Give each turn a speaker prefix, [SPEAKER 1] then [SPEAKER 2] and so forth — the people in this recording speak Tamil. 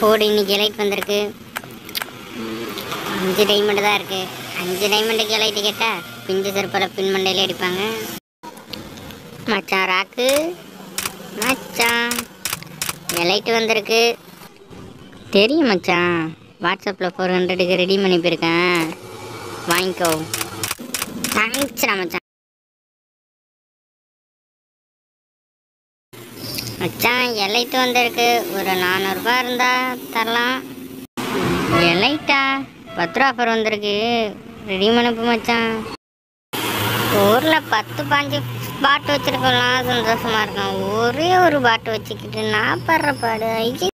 [SPEAKER 1] ஃபோர்டு இன்னைக்கு எலைட் வந்திருக்கு அஞ்சு டைமண்ட் தான் இருக்கு அஞ்சு டைமண்டுக்கு எலைட்டு கேட்டா பிஞ்சு செருப்பில் பின் மண்டையில அடிப்பாங்க மச்சான் ராக்கு மச்சான் எலைட்டு வந்திருக்கு தெரியும் மச்சான் வாட்ஸ்அப்பில் ஃபோர் ஹண்ட்ரடுக்கு ரெடி பண்ணி போயிருக்கேன் வாங்கிக்கோ தேங்க்ஸ்டா மச்சான் மச்சான் எலைட்டு வந்திருக்கு ஒரு நானூறுபா இருந்தா தரலாம் எலைட்டா பத்து ரூபா ஆஃபர் வந்திருக்கு ரெடி பண்ணப்பு மச்சான் ஊரில் பத்து பாஞ்சு பாட்டு வச்சிருக்கலாம் சந்தோஷமா இருக்கும் ஒரே ஒரு பாட்டு வச்சுக்கிட்டு நான் படுற பாடு ஐயே